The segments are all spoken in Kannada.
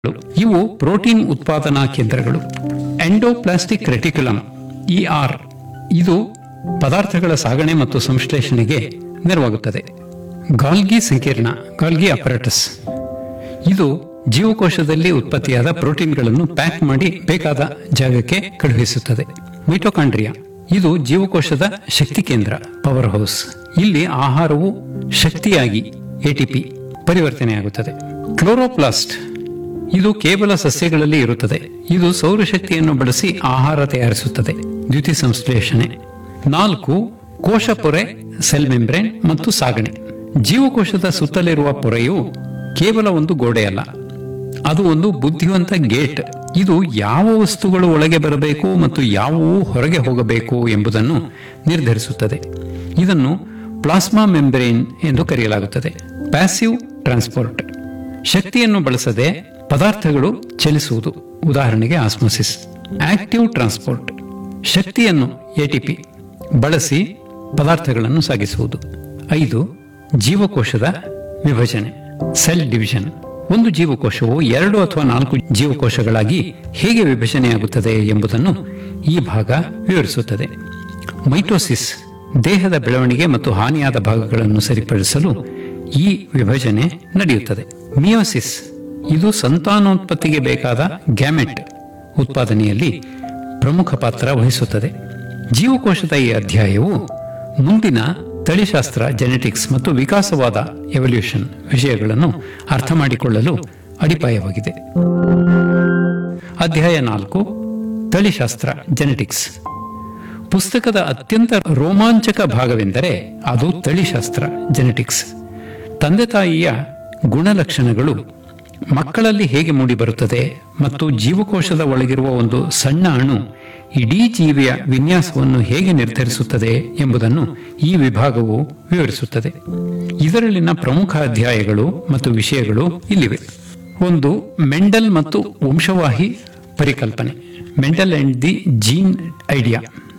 ಇವು ಪ್ರೋಟೀನ್ ಉತ್ಪಾದನಾ ಕೇಂದ್ರಗಳು ಎಂಡೋಪ್ಲಾಸ್ಟಿಕ್ ರೆಟಿಕ್ಯುಲಮ್ ಇಆರ್ ಇದು ಪದಾರ್ಥಗಳ ಸಾಗಣೆ ಮತ್ತು ಸಂಶ್ಲೇಷಣೆಗೆ ನೆರವಾಗುತ್ತದೆ ಗಾಲ್ಗಿ ಸಂಕೀರ್ಣ ಗಾಲ್ಗಿ ಅಪರಾಟಸ್ ಇದು ಜೀವಕೋಶದಲ್ಲಿ ಉತ್ಪತ್ತಿಯಾದ ಪ್ರೋಟೀನ್ಗಳನ್ನು ಪ್ಯಾಕ್ ಮಾಡಿ ಬೇಕಾದ ಜಾಗಕ್ಕೆ ಕಳುಹಿಸುತ್ತದೆ ಮೈಟೋಕಾಂಡ್ರಿಯಾ ಇದು ಜೀವಕೋಶದ ಶಕ್ತಿ ಕೇಂದ್ರ ಪವರ್ ಹೌಸ್ ಇಲ್ಲಿ ಆಹಾರವು ಶಕ್ತಿಯಾಗಿ ಎಟಿಪಿ ಪರಿವರ್ತನೆಯಾಗುತ್ತದೆ ಕ್ಲೋರೋಪ್ಲಾಸ್ಟ್ ಇದು ಕೇವಲ ಸಸ್ಯಗಳಲ್ಲಿ ಇರುತ್ತದೆ ಇದು ಸೌರಶಕ್ತಿಯನ್ನು ಬಳಸಿ ಆಹಾರ ತಯಾರಿಸುತ್ತದೆ ದ್ಯುತಿ ಸಂಶ್ಲೇಷಣೆ ನಾಲ್ಕು ಕೋಶ ಪೊರೆ ಸೆಲ್ ಮೆಂಬ್ರೇನ್ ಮತ್ತು ಸಾಗಣೆ ಜೀವಕೋಶದ ಸುತ್ತಲಿರುವ ಪೊರೆಯು ಕೇವಲ ಒಂದು ಗೋಡೆಯಲ್ಲ ಅದು ಒಂದು ಬುದ್ಧಿವಂತ ಗೇಟ್ ಇದು ಯಾವ ವಸ್ತುಗಳು ಒಳಗೆ ಬರಬೇಕು ಮತ್ತು ಯಾವುವು ಹೊರಗೆ ಹೋಗಬೇಕು ಎಂಬುದನ್ನು ನಿರ್ಧರಿಸುತ್ತದೆ ಇದನ್ನು ಪ್ಲಾಸ್ಮಾ ಮೆಂಬ್ರೇನ್ ಎಂದು ಕರೆಯಲಾಗುತ್ತದೆ ಪ್ಯಾಸಿವ್ ಟ್ರಾನ್ಸ್ಪೋರ್ಟ್ ಶಕ್ತಿಯನ್ನು ಬಳಸದೆ ಪದಾರ್ಥಗಳು ಚಲಿಸುವುದು ಉದಾಹರಣೆಗೆ ಆಸ್ಮೋಸಿಸ್ ಆಕ್ಟಿವ್ ಟ್ರಾನ್ಸ್ಪೋರ್ಟ್ ಶಕ್ತಿಯನ್ನು ಎಟಿಪಿ ಬಳಸಿ ಪದಾರ್ಥಗಳನ್ನು ಸಾಗಿಸುವುದು ಐದು ಜೀವಕೋಶದ ವಿಭಜನೆ ಸೆಲ್ ಡಿವಿಷನ್ ಒಂದು ಜೀವಕೋಶವು ಎರಡು ಅಥವಾ ನಾಲ್ಕು ಜೀವಕೋಶಗಳಾಗಿ ಹೇಗೆ ವಿಭಜನೆಯಾಗುತ್ತದೆ ಎಂಬುದನ್ನು ಈ ಭಾಗ ವಿವರಿಸುತ್ತದೆ ಮೈಟೋಸಿಸ್ ದೇಹದ ಬೆಳವಣಿಗೆ ಮತ್ತು ಹಾನಿಯಾದ ಭಾಗಗಳನ್ನು ಸರಿಪಡಿಸಲು ಈ ವಿಭಜನೆ ನಡೆಯುತ್ತದೆ ಮಿಯೋಸಿಸ್ ಇದು ಸಂತಾನೋತ್ಪತ್ತಿಗೆ ಬೇಕಾದ ಗ್ಯಾಮೆಟ್ ಉತ್ಪಾದನೆಯಲ್ಲಿ ಪ್ರಮುಖ ಪಾತ್ರ ವಹಿಸುತ್ತದೆ ಜೀವಕೋಶದ ಈ ಅಧ್ಯಾಯವು ಮುಂದಿನ ತಳಿಶಾಸ್ತ್ರ ಜೆನೆಟಿಕ್ಸ್ ಮತ್ತು ವಿಕಾಸವಾದ ಎವಲ್ಯೂಷನ್ ವಿಷಯಗಳನ್ನು ಅರ್ಥ ಮಾಡಿಕೊಳ್ಳಲು ಅಡಿಪಾಯವಾಗಿದೆ ಅಧ್ಯಾಯ ನಾಲ್ಕು ತಳಿಶಾಸ್ತ್ರ ಜೆನೆಟಿಕ್ಸ್ ಪುಸ್ತಕದ ಅತ್ಯಂತ ರೋಮಾಂಚಕ ಭಾಗವೆಂದರೆ ಅದು ತಳಿಶಾಸ್ತ್ರ ಜೆನೆಟಿಕ್ಸ್ ತಂದೆ ತಾಯಿಯ ಗುಣಲಕ್ಷಣಗಳು ಮಕ್ಕಳಲ್ಲಿ ಹೇಗೆ ಮೂಡಿಬರುತ್ತದೆ ಮತ್ತು ಜೀವಕೋಶದ ಒಳಗಿರುವ ಒಂದು ಸಣ್ಣ ಅಣು ಇಡೀ ಜೀವಿಯ ವಿನ್ಯಾಸವನ್ನು ಹೇಗೆ ನಿರ್ಧರಿಸುತ್ತದೆ ಎಂಬುದನ್ನು ಈ ವಿಭಾಗವು ವಿವರಿಸುತ್ತದೆ ಇದರಲ್ಲಿನ ಪ್ರಮುಖ ಅಧ್ಯಾಯಗಳು ಮತ್ತು ವಿಷಯಗಳು ಇಲ್ಲಿವೆ ಒಂದು ಮೆಂಡಲ್ ಮತ್ತು ವಂಶವಾಹಿ ಪರಿಕಲ್ಪನೆ Mendel and the gene idea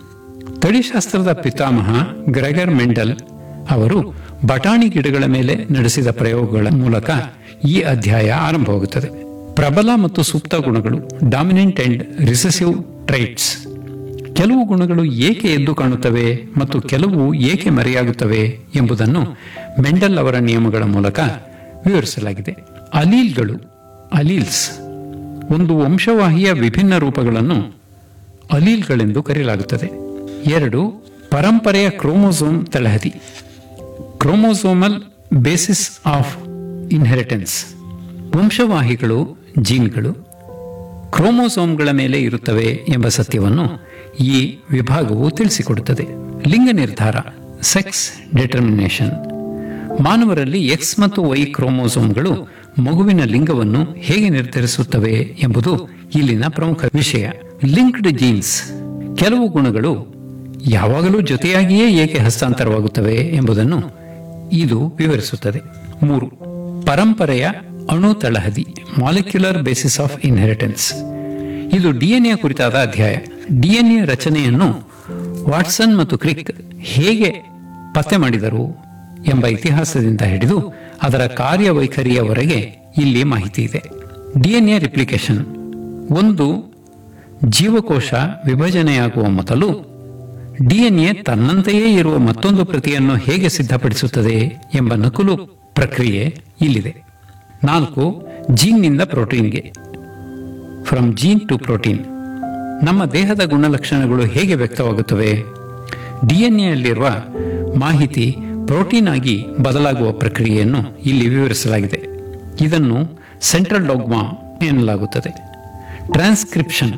ತಳಿಶಾಸ್ತ್ರದ ಪಿತಾಮಹ ಗ್ರೆಗರ್ ಮೆಂಡಲ್ ಅವರು ಬಟಾಣಿ ಗಿಡಗಳ ಮೇಲೆ ನಡೆಸಿದ ಪ್ರಯೋಗಗಳ ಮೂಲಕ ಈ ಅಧ್ಯಾಯ ಆರಂಭವಾಗುತ್ತದೆ ಪ್ರಬಲ ಮತ್ತು ಸುಪ್ತ ಗುಣಗಳು ಡಾಮಿನೆಂಟ್ ಅಂಡ್ ರಿಸೆಸಿವ್ ಟ್ರೈಟ್ಸ್ ಕೆಲವು ಗುಣಗಳು ಏಕೆ ಎದ್ದು ಕಾಣುತ್ತವೆ ಮತ್ತು ಕೆಲವು ಏಕೆ ಮರೆಯಾಗುತ್ತವೆ ಎಂಬುದನ್ನು ಮೆಂಡಲ್ ಅವರ ನಿಯಮಗಳ ಮೂಲಕ ವಿವರಿಸಲಾಗಿದೆ ಅಲೀಲ್ಗಳು ಅಲೀಲ್ಸ್ ಒಂದು ವಂಶವಾಹಿಯ ವಿಭಿನ್ನ ರೂಪಗಳನ್ನು ಅಲೀಲ್ಗಳೆಂದು ಕರೆಯಲಾಗುತ್ತದೆ ಎರಡು ಪರಂಪರೆಯ ಕ್ರೋಮೋಸೋಮ್ ತಳಹದಿ ಕ್ರೋಮೋಸೋಮಲ್ ಬೇಸಿಸ್ ಆಫ್ ಇನ್ಹೆರಿಟೆನ್ಸ್ ವಂಶವಾಹಿಗಳು ಜೀನ್ಗಳು ಕ್ರೋಮೋಸೋಮ್ಗಳ ಮೇಲೆ ಇರುತ್ತವೆ ಎಂಬ ಸತ್ಯವನ್ನು ಈ ವಿಭಾಗವು ತಿಳಿಸಿಕೊಡುತ್ತದೆ ಲಿಂಗ ನಿರ್ಧಾರ ಸೆಕ್ಸ್ ಡಿಟರ್ಮಿನೇಷನ್ ಮಾನವರಲ್ಲಿ ಎಕ್ಸ್ ಮತ್ತು ವೈ ಕ್ರೋಮೋಸೋಮ್ಗಳು ಮಗುವಿನ ಲಿಂಗವನ್ನು ಹೇಗೆ ನಿರ್ಧರಿಸುತ್ತವೆ ಎಂಬುದು ಇಲ್ಲಿನ ಪ್ರಮುಖ ವಿಷಯ ಲಿಂಕ್ಡ್ ಜೀನ್ಸ್ ಕೆಲವು ಗುಣಗಳು ಯಾವಾಗಲೂ ಜೊತೆಯಾಗಿಯೇ ಏಕೆ ಹಸ್ತಾಂತರವಾಗುತ್ತವೆ ಎಂಬುದನ್ನು ಇದು ವಿವರಿಸುತ್ತದೆ ಮೂರು ಪರಂಪರೆಯ ಅಣು ತಳಹದಿ ಮಾಲಿಕ್ಯುಲರ್ ಬೇಸಿಸ್ ಆಫ್ ಇನ್ಹೆರಿಟೆನ್ಸ್ ಇದು ಡಿಎನ್ಎ ಕುರಿತಾದ ಅಧ್ಯಾಯ ಡಿಎನ್ಎ ರಚನೆಯನ್ನು ವಾಟ್ಸನ್ ಮತ್ತು ಕ್ರಿಕ್ ಹೇಗೆ ಪತ್ತೆ ಮಾಡಿದರು ಎಂಬ ಇತಿಹಾಸದಿಂದ ಹಿಡಿದು ಅದರ ಕಾರ್ಯವೈಖರಿಯವರೆಗೆ ಇಲ್ಲಿ ಮಾಹಿತಿ ಇದೆ ಡಿಎನ್ಎ ರಿಪ್ಲಿಕೇಶನ್ ಒಂದು ಜೀವಕೋಶ ವಿಭಜನೆಯಾಗುವ ಮೊದಲು ಡಿಎನ್ಎ ತನ್ನಂತೆಯೇ ಇರುವ ಮತ್ತೊಂದು ಪ್ರತಿಯನ್ನು ಹೇಗೆ ಸಿದ್ಧಪಡಿಸುತ್ತದೆ ಎಂಬ ನಕಲು ಪ್ರಕ್ರಿಯೆ ಇಲ್ಲಿದೆ ನಾಲ್ಕು ಜೀನ್ನಿಂದ ಪ್ರೋಟೀನ್ಗೆ ಫ್ರಮ್ ಜೀನ್ ಟು ಪ್ರೋಟೀನ್ ನಮ್ಮ ದೇಹದ ಗುಣಲಕ್ಷಣಗಳು ಹೇಗೆ ವ್ಯಕ್ತವಾಗುತ್ತವೆ ಡಿಎನ್ಎಯಲ್ಲಿರುವ ಮಾಹಿತಿ ಪ್ರೋಟೀನ್ ಆಗಿ ಬದಲಾಗುವ ಪ್ರಕ್ರಿಯೆಯನ್ನು ಇಲ್ಲಿ ವಿವರಿಸಲಾಗಿದೆ ಇದನ್ನು ಸೆಂಟ್ರಲ್ ಡಾಗ್ಮಾ ಎನ್ನಲಾಗುತ್ತದೆ ಟ್ರಾನ್ಸ್ಕ್ರಿಪ್ಷನ್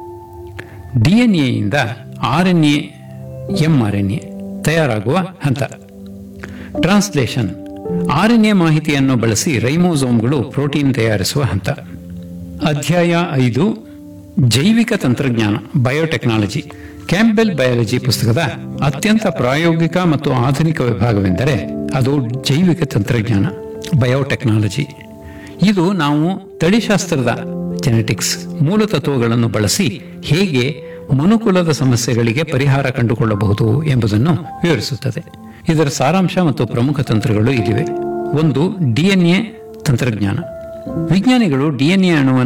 ಡಿಎನ್ಎಯಿಂದ ಆರ್ ಎನ್ ಎ ಎಂಆರ್ಎನ್ಎ ತಯಾರಾಗುವ ಹಂತ ಟ್ರಾನ್ಸ್ಲೇಷನ್ ಆರ್ ಎನ್ ಎ ಮಾಹಿತಿಯನ್ನು ಬಳಸಿ ರೈಮೋಸೋಮ್ಗಳು ಪ್ರೋಟೀನ್ ತಯಾರಿಸುವ ಹಂತ ಅಧ್ಯಾಯ ಐದು ಜೈವಿಕ ತಂತ್ರಜ್ಞಾನ ಬಯೋಟೆಕ್ನಾಲಜಿ ಕ್ಯಾಂಪೆಲ್ ಬಯಾಲಜಿ ಪುಸ್ತಕದ ಅತ್ಯಂತ ಪ್ರಾಯೋಗಿಕ ಮತ್ತು ಆಧುನಿಕ ವಿಭಾಗವೆಂದರೆ ಅದು ಜೈವಿಕ ತಂತ್ರಜ್ಞಾನ ಬಯೋಟೆಕ್ನಾಲಜಿ ಇದು ನಾವು ತಳಿಶಾಸ್ತ್ರದ ಜೆನೆಟಿಕ್ಸ್ ಮೂಲತತ್ವಗಳನ್ನು ಬಳಸಿ ಹೇಗೆ ಮನುಕುಲದ ಸಮಸ್ಯೆಗಳಿಗೆ ಪರಿಹಾರ ಕಂಡುಕೊಳ್ಳಬಹುದು ಎಂಬುದನ್ನು ವಿವರಿಸುತ್ತದೆ ಇದರ ಸಾರಾಂಶ ಮತ್ತು ಪ್ರಮುಖ ತಂತ್ರಗಳು ಇಲ್ಲಿವೆ ಒಂದು ಡಿಎನ್ಎ ತಂತ್ರಜ್ಞಾನ ವಿಜ್ಞಾನಿಗಳು ಡಿಎನ್ಎ ಅಣುವನ್ನು